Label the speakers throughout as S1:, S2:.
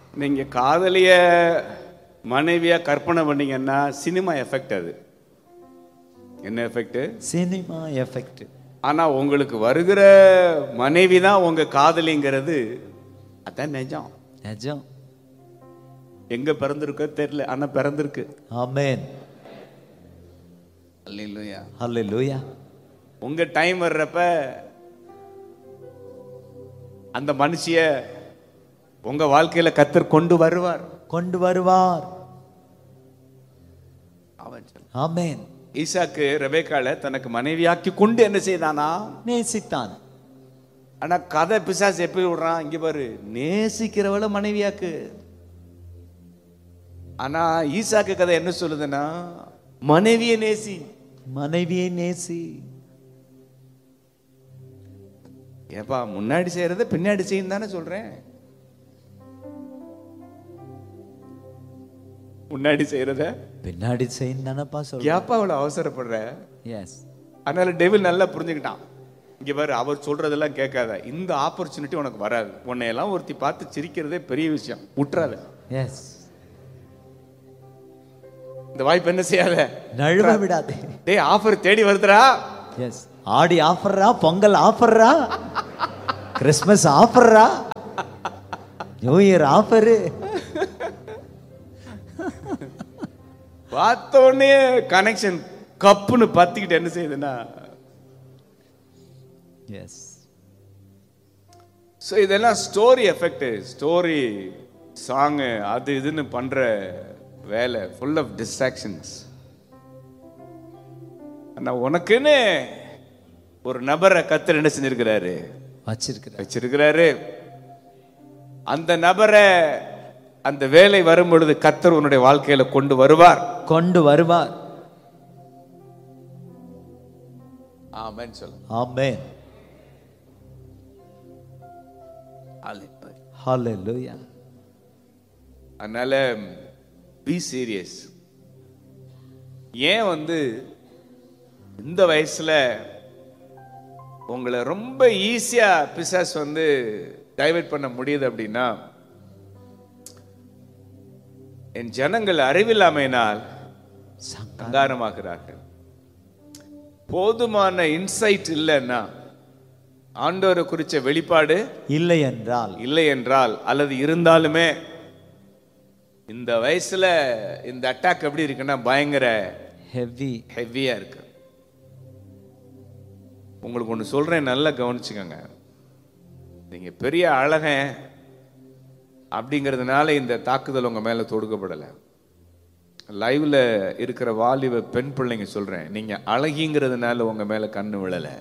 S1: நீங்க காதலிய மனைவியா கற்பனை பண்ணீங்கன்னா சினிமா எஃபெக்ட் அது என்ன எஃபெக்ட்
S2: சினிமா எஃபெக்ட்
S1: ஆனா உங்களுக்கு வருகிற மனைவி தான் உங்க காதலிங்கிறது அதான் நிஜம்
S2: நிஜம்
S1: எங்க பிறந்திருக்கோ தெரியல ஆனா பிறந்திருக்கு
S2: ஆமென்
S1: அல்லையா
S2: ஹalleluya
S1: உங்க டைம் வர்றப்ப அந்த மனுஷிய உங்க வாழ்க்கையில கத்தர் கொண்டு வருவார்
S2: கொண்டு வருவார்
S1: அவன் சொல்ல.
S2: ஆமென்
S1: ஈசாக்கு ரெபேக்கால தனக்கு மனைவியாக்கி கொண்டு என்ன செய்தானா
S2: நேசித்தான்
S1: ஆனா கதை பிசாசு எப்படி விடுறான் இங்க பாரு நேசிக்கிறவள மனைவியாக்கு ஆனா ஈசாக்கு கதை என்ன சொல்லுதுன்னா மனைவியை நேசி
S2: மனைவியை நேசி
S1: ஏப்பா முன்னாடி செய்யறத பின்னாடி செய்யும் தானே சொல்றேன் முன்னாடி செய்யறத
S2: பின்னாடி செய்யும் தானப்பா சொல்ற
S1: ஏப்பா அவ்வளவு அவசரப்படுற
S2: எஸ்
S1: அதனால டெவில் நல்லா புரிஞ்சுக்கிட்டான் இங்க பாரு அவர் சொல்றதெல்லாம் கேட்காத இந்த ஆப்பர்ச்சுனிட்டி உனக்கு வராது உன்னை எல்லாம் ஒருத்தி பார்த்து சிரிக்கிறதே பெரிய விஷயம் விட்டுறாத
S2: எஸ்
S1: இந்த வாய்ப்பு என்ன செய்யாத
S2: நழுவ விடாதே
S1: டேய் ஆஃபர் தேடி வருதுடா
S2: எஸ் ஆடி ஆஃபர்ரா பொங்கல் ஆஃபர்ரா கிறிஸ்மஸ் ஆஃபர்ரா நியூ இயர் ஆஃபரு
S1: பார்த்த உடனே கனெக்ஷன் கப்புன்னு பத்திக்கிட்டு என்ன செய்யுதுன்னா
S2: எஸ்
S1: ஸோ இதெல்லாம் ஸ்டோரி எஃபெக்ட் ஸ்டோரி சாங்கு அது இதுன்னு பண்ற வேலை ஃபுல் ஆஃப் டிஸ்ட்ராக்ஷன்ஸ் ஆனா உனக்குன்னு ஒரு நபரை கத்தர் என்ன செஞ்சிருக்கிறாரு
S2: வச்சிருக்கிற
S1: வச்சிருக்கிறாரு அந்த நபரை அந்த வேலை வரும் பொழுது கத்தர் உன்னுடைய வாழ்க்கையில கொண்டு வருவார்
S2: கொண்டு வருவார்
S1: ஆமென் சொல்லு
S2: ஆமென் ஹalleluya
S1: அதனால பி சீரியஸ் ஏன் வந்து இந்த வயசுல உங்களை ரொம்ப ஈஸியா பிசாஸ் வந்து டைவர்ட் பண்ண முடியுது அப்படின்னா என் ஜனங்கள் அறிவில்லாமையினால் சங்காரமாகிறார்கள் போதுமான இன்சைட் இல்லைன்னா ஆண்டவரை குறிச்ச வெளிப்பாடு
S2: இல்லை என்றால்
S1: இல்லை என்றால் அல்லது இருந்தாலுமே இந்த வயசுல இந்த அட்டாக் எப்படி இருக்குன்னா பயங்கர
S2: ஹெவி
S1: ஹெவியா இருக்கு உங்களுக்கு ஒன்று சொல்றேன் நல்லா கவனிச்சுக்கோங்க நீங்க பெரிய அழகன் அப்படிங்கிறதுனால இந்த தாக்குதல் உங்க மேல தொடுக்கப்படலை லைவ்ல இருக்கிற வாலிப பெண் பிள்ளைங்க சொல்றேன் நீங்க அழகிங்கிறதுனால உங்க மேல கண்ணு விழல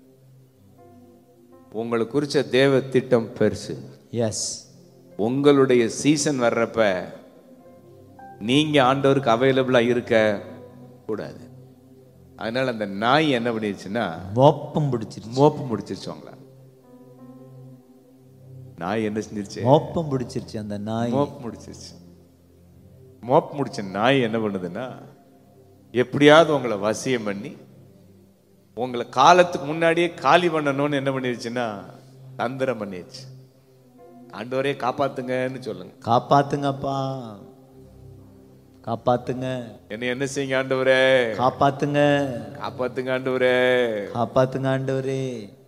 S1: உங்களை குறிச்ச தேவ திட்டம் பெருசு
S2: எஸ்
S1: உங்களுடைய சீசன் வர்றப்ப நீங்க ஆண்டவருக்கு அவைலபிளா இருக்க கூடாது அதனால அந்த நாய் என்ன பண்ணிடுச்சுன்னா
S2: மோப்பம் பிடிச்சிருச்சு
S1: மோப்பு முடிச்சிருச்சு அவங்கள நாய் என்ன செஞ்சிருச்சு
S2: மோப்பம் பிடிச்சிருச்சு அந்த நாய்
S1: மோப் முடிச்சிருச்சு மோப் முடிச்ச நாய் என்ன பண்ணுதுன்னா எப்படியாவது உங்களை வசியம் பண்ணி உங்களை காலத்துக்கு முன்னாடியே காலி பண்ணணும்னு என்ன பண்ணிருச்சுன்னா தந்திரம் பண்ணிடுச்சு ஆண்டவரே காப்பாத்துங்கன்னு சொல்லுங்க
S2: காப்பாத்துங்கப்பா காப்பாத்துங்க
S1: என்ன என்ன செய்யுங்க ஆண்டவரே
S2: காப்பாத்துங்க
S1: காப்பாத்துங்க ஆண்டவரே
S2: காப்பாத்துங்க ஆண்டவரே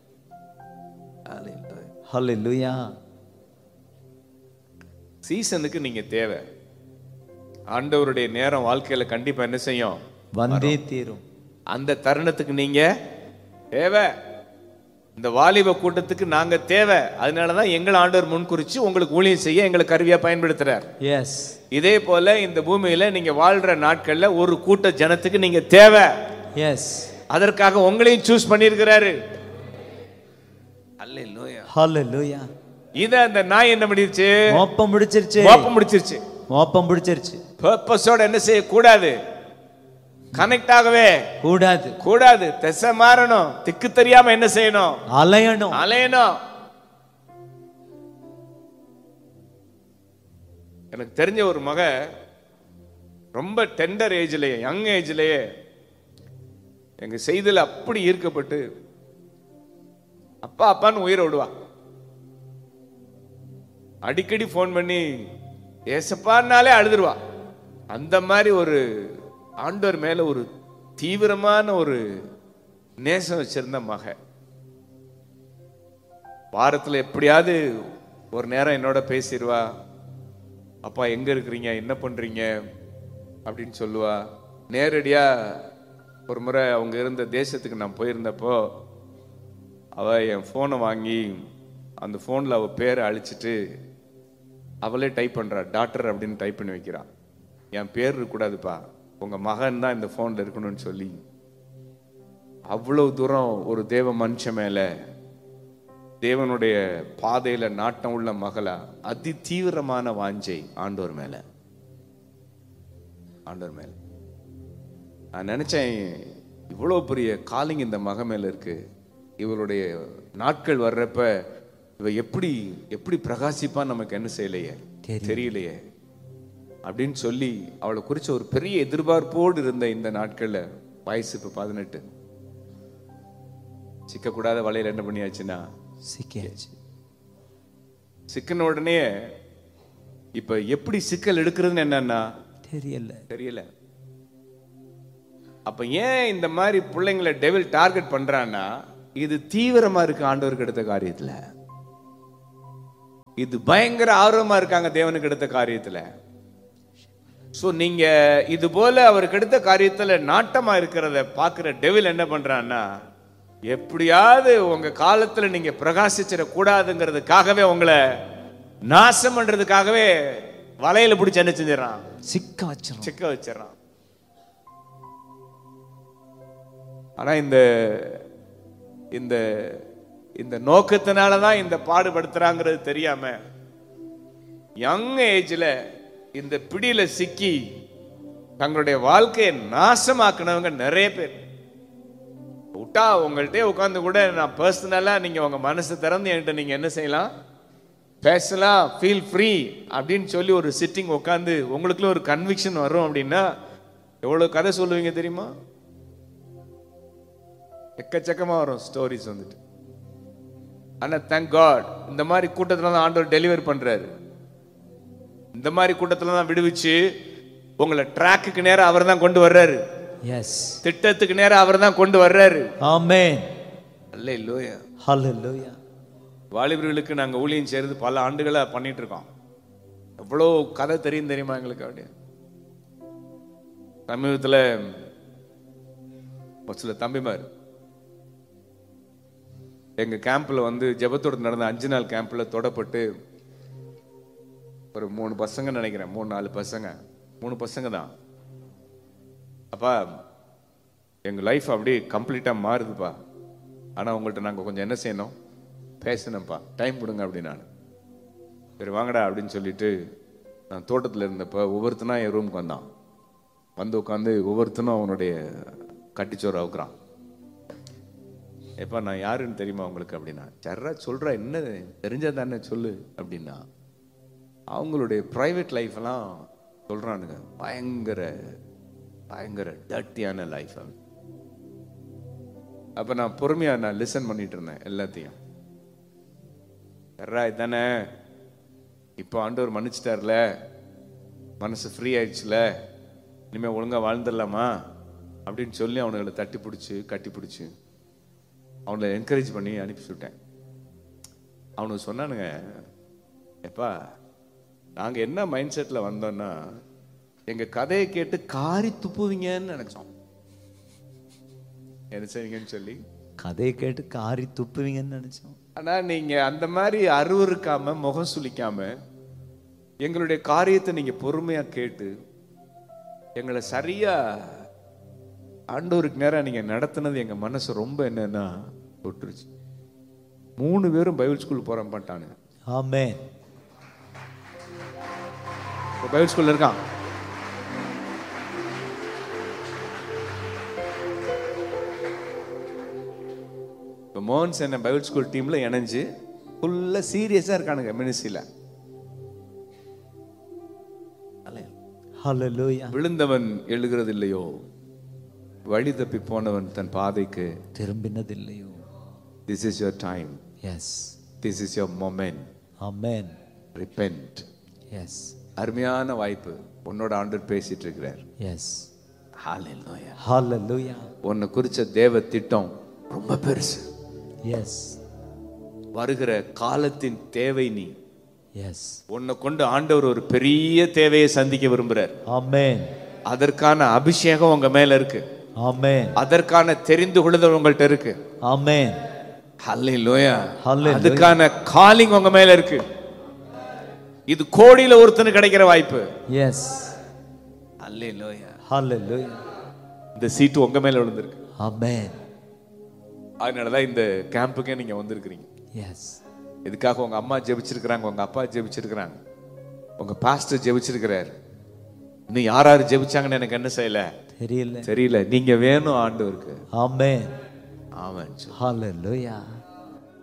S2: ஹalleluya
S1: சீசனுக்கு நீங்க தேவை ஆண்டவருடைய நேரம் வாழ்க்கையில கண்டிப்பா என்ன செய்யும்
S2: வந்தே தீரும்
S1: அந்த தருணத்துக்கு நீங்க தேவை இந்த வாலிப கூட்டத்துக்கு நாங்க தேவை அதனாலதான் எங்களை ஆண்டவர் முன்குறிச்சு உங்களுக்கு ஊழியம் செய்ய எங்களை கருவியா பயன்படுத்துறார்
S2: எஸ்
S1: இதே போல இந்த பூமியில நீங்க வாழ்ற நாட்கள்ல ஒரு கூட்ட ஜனத்துக்கு நீங்க தேவை
S2: எஸ்
S1: அதற்காக உங்களையும் சூஸ் பண்ணியிருக்கிறாரு அல்லேலூயா
S2: ஹalleluya
S1: இத அந்த நாய் என்ன பண்ணிருச்சு
S2: மோப்பம் பிடிச்சிருச்சு
S1: மோப்பம் முடிச்சிருச்சு
S2: மோப்பம் பிடிச்சிருச்சு
S1: பர்பஸோட என்ன செய்யக்கூடாது கனெக்ட் ஆகவே
S2: கூடாது
S1: கூடாது திசை மாறணும் திக்கு தெரியாம என்ன செய்யணும்
S2: அலையணும்
S1: அலையணும் எனக்கு தெரிஞ்ச ஒரு மக ரொம்ப டெண்டர் ஏஜ்லயே யங் ஏஜ்லயே எங்க செய்தியில் அப்படி ஈர்க்கப்பட்டு அப்பா அப்பான்னு உயிரை விடுவா அடிக்கடி ஃபோன் பண்ணி ஏசப்பான்னாலே அழுதுருவா அந்த மாதிரி ஒரு ஆண்டவர் மேல ஒரு தீவிரமான ஒரு நேசம் வச்சிருந்த மக வாரத்துல எப்படியாவது ஒரு நேரம் என்னோட பேசிடுவா அப்பா எங்க இருக்கிறீங்க என்ன பண்றீங்க அப்படின்னு சொல்லுவா நேரடியா ஒரு முறை அவங்க இருந்த தேசத்துக்கு நான் போயிருந்தப்போ அவ என் ஃபோனை வாங்கி அந்த ஃபோனில் அவள் பேரை அழிச்சிட்டு அவளே டைப் பண்ணுறா டாக்டர் அப்படின்னு டைப் பண்ணி வைக்கிறா என் பேர் இருக்கக்கூடாதுப்பா உங்கள் மகன் தான் இந்த ஃபோனில் இருக்கணும்னு சொல்லி அவ்வளவு தூரம் ஒரு தேவ மனுஷன் மேலே தேவனுடைய பாதையில நாட்டம் உள்ள மகளா அதி தீவிரமான வாஞ்சை ஆண்டவர் மேல ஆண்டவர் மேல நான் நினைச்சேன் இவ்வளவு பெரிய காலிங் இந்த மக மேல இருக்கு இவளுடைய நாட்கள் வர்றப்ப இவ எப்படி எப்படி பிரகாசிப்பா நமக்கு என்ன செய்யலையே தெரியலையே அப்படின்னு சொல்லி அவளை குறிச்ச ஒரு பெரிய எதிர்பார்ப்போடு இருந்த இந்த நாட்கள்ல வயசு இப்ப பதினெட்டு சிக்கக்கூடாத வலையில என்ன பண்ணியாச்சுன்னா
S2: சிக்கியாச்சு
S1: சிக்கன உடனே இப்ப எப்படி சிக்கல் எடுக்கிறதுன்னு என்னன்னா
S2: தெரியல
S1: தெரியல அப்ப ஏன் இந்த மாதிரி பிள்ளைங்களை டெவில் டார்கெட் பண்றான்னா இது தீவிரமா இருக்கு ஆண்டவருக்கு எடுத்த காரியத்துல இது பயங்கர ஆர்வமா இருக்காங்க தேவனுக்கு எடுத்த காரியத்துல சோ நீங்க இது போல அவருக்கு எடுத்த காரியத்துல நாட்டமா இருக்கிறத பாக்குற டெவில் என்ன பண்றான்னா எப்படியாவது உங்க காலத்துல நீங்க பிரகாசிச்சிட கூடாதுங்கிறதுக்காகவே உங்களை நாசம் பண்றதுக்காகவே வலையில பிடிச்சு என்ன செஞ்சிடறான்
S2: சிக்க வச்சிரும்
S1: சிக்க வச்சிடறான் ஆனா இந்த இந்த இந்த நோக்கத்தினால தான் இந்த பாடுபடுத்துறாங்கிறது தெரியாம யங் ஏஜ்ல இந்த பிடியில சிக்கி தங்களுடைய வாழ்க்கையை நாசமாக்குனவங்க நிறைய பேர் விட்டா உங்கள்கிட்ட உட்காந்து கூட நான் பர்சனலா நீங்க உங்க மனசு திறந்து என்கிட்ட நீங்க என்ன செய்யலாம் பேசலாம் ஃபீல் ஃப்ரீ அப்படின்னு சொல்லி ஒரு சிட்டிங் உட்காந்து உங்களுக்குள்ள ஒரு கன்விக்ஷன் வரும் அப்படின்னா எவ்வளவு கதை சொல்லுவீங்க தெரியுமா எக்கச்சக்கமா வரும் ஸ்டோரிஸ் வந்துட்டு ஆனா தேங்க் காட் இந்த மாதிரி கூட்டத்துல தான் ஆண்டவர் டெலிவர் பண்றாரு இந்த மாதிரி கூட்டத்துல தான் விடுவிச்சு உங்களை ட்ராக்குக்கு நேரம் அவர் தான் கொண்டு வர்றாரு
S2: எஸ்
S1: திட்டத்துக்கு நேரம் அவர் தான் கொண்டு வர்றாரு
S2: ஆமென்
S1: அல்ல இல்லையா
S2: ஹalleluya
S1: வாலிபர்களுக்கு நாங்க ஊழியம் செய்யறது பல ஆண்டுகளா பண்ணிட்டு இருக்கோம் எவ்வளோ கதை தெரியும் தெரியுமா எங்களுக்கு அப்படியே சமீபத்துல ஒரு சில தம்பிமார் எங்க கேம்ப்ல வந்து ஜெபத்தோடு நடந்த அஞ்சு நாள் கேம்ப்ல தொடப்பட்டு ஒரு மூணு பசங்க நினைக்கிறேன் மூணு நாலு பசங்க மூணு பசங்க தான் அப்பா எங்க லைஃப் அப்படியே கம்ப்ளீட்டா மாறுதுப்பா ஆனா உங்கள்ட்ட நாங்க கொஞ்சம் என்ன செய்யணும் பேசணும்ப்பா டைம் கொடுங்க அப்படின்னு நான் சரி வாங்கடா அப்படின்னு சொல்லிட்டு நான் தோட்டத்தில் இருந்தப்ப ஒவ்வொருத்தனா என் ரூமுக்கு வந்தான் வந்து உட்காந்து ஒவ்வொருத்தனும் அவனுடைய கட்டிச்சோறு அவுக்குறான் எப்பா நான் யாருன்னு தெரியுமா உங்களுக்கு அப்படின்னா சர்ரா சொல்றா என்ன தெரிஞ்சா தானே சொல்லு அப்படின்னா அவங்களுடைய ப்ரைவேட் லைஃப் எல்லாம் சொல்றானுங்க பயங்கர பயங்கர டர்ட்டியான லைஃப் அப்ப நான் பொறுமையா நான் லிசன் பண்ணிட்டு இருந்தேன் எல்லாத்தையும் சர்ரா இதானே இப்போ ஆண்டவர் மன்னிச்சிட்டார்ல மனசு ஃப்ரீ ஆயிடுச்சுல இனிமே ஒழுங்கா வாழ்ந்துடலாமா அப்படின்னு சொல்லி அவனுங்களை தட்டி பிடிச்சி கட்டி பிடிச்சி அவனை என்கரேஜ் பண்ணி அனுப்பி விட்டேன் அவனுக்கு சொன்னானுங்க எப்பா நாங்க என்ன மைண்ட் செட்ல வந்தோம்னா எங்க கதையை கேட்டு காரி துப்புவீங்கன்னு நினைச்சோம் என்ன செய்வீங்கன்னு சொல்லி
S2: கதையை கேட்டு காரி துப்புவீங்கன்னு நினைச்சோம்
S1: ஆனா நீங்க அந்த மாதிரி அருவருக்காம முகம் சுளிக்காம எங்களுடைய காரியத்தை நீங்க பொறுமையா கேட்டு எங்களை சரியா ஆண்டவருக்கு நேரம் நீங்க நடத்துனது எங்க மனசு ரொம்ப என்னன்னா தொட்டுருச்சு மூணு பேரும் பைபிள் ஸ்கூல் போற மாட்டானுங்க
S2: ஆமென்
S1: இப்போ பைபிள் ஸ்கூல்ல இருக்கான் இப்போ மோகன்ஸ் என்ன பைபிள் ஸ்கூல் டீம்ல இணைஞ்சு ஃபுல்லா சீரியஸா இருக்கானுங்க மினிஸ்ட்ரியில
S2: ஹalleluya
S1: விழுந்தவன் எழுகிறது இல்லையோ வழி தப்பி போனவன் தன் பாதைக்கு
S2: திரும்பினதில்லையோ
S1: this is your time
S2: yes
S1: this is your moment
S2: amen
S1: repent
S2: yes
S1: அருமையான வாய்ப்பு உன்னோட ஆண்டவர் பேசிட்டு இருக்கிறார்
S2: எஸ்
S1: ஹalleluya
S2: ஹalleluya
S1: உன்னை குறிச்ச தேவ திட்டம் ரொம்ப பெருசு
S2: எஸ்
S1: வருகிற காலத்தின் தேவை நீ
S2: எஸ்
S1: உன்னை கொண்டு ஆண்டவர் ஒரு பெரிய தேவையை சந்திக்க விரும்புறார்
S2: ஆமென்
S1: அதற்கான அபிஷேகம் உங்க மேல இருக்கு
S2: ஆமென்
S1: அதற்கான தெரிந்து கொள்ளுதல் உங்கள்ட்ட இருக்கு
S2: ஆமென்
S1: ஹalleluya
S2: Hallelujah.
S1: அதுக்கான காலிங் உங்க மேல இருக்கு இது கோடியில ஒருத்தனுக்கு கிடைக்கிற வாய்ப்பு
S2: எஸ்
S1: ஹalleluya
S2: ஹalleluya
S1: இந்த சீட்டு உங்க மேல விழுந்திருக்கு
S2: ஆமென்
S1: அதனாலதான் இந்த கேம்புக்கே நீங்க வந்திருக்கிறீங்க
S2: எஸ்
S1: இதுக்காக உங்க அம்மா ஜெபிச்சிருக்கிறாங்க உங்க அப்பா ஜெபிச்சிருக்கிறாங்க உங்க பாஸ்டர் ஜெபிச்சிருக்கிறார் இன்னும் யார் யார் ஜெபிச்சாங்கன்னு எனக்கு என்ன செய்யல
S2: தெரியல
S1: தெரியல நீங்க வேணும் ஆண்டவருக்கு
S2: ஆமென்
S1: ஆமாம்
S2: ஹalleluya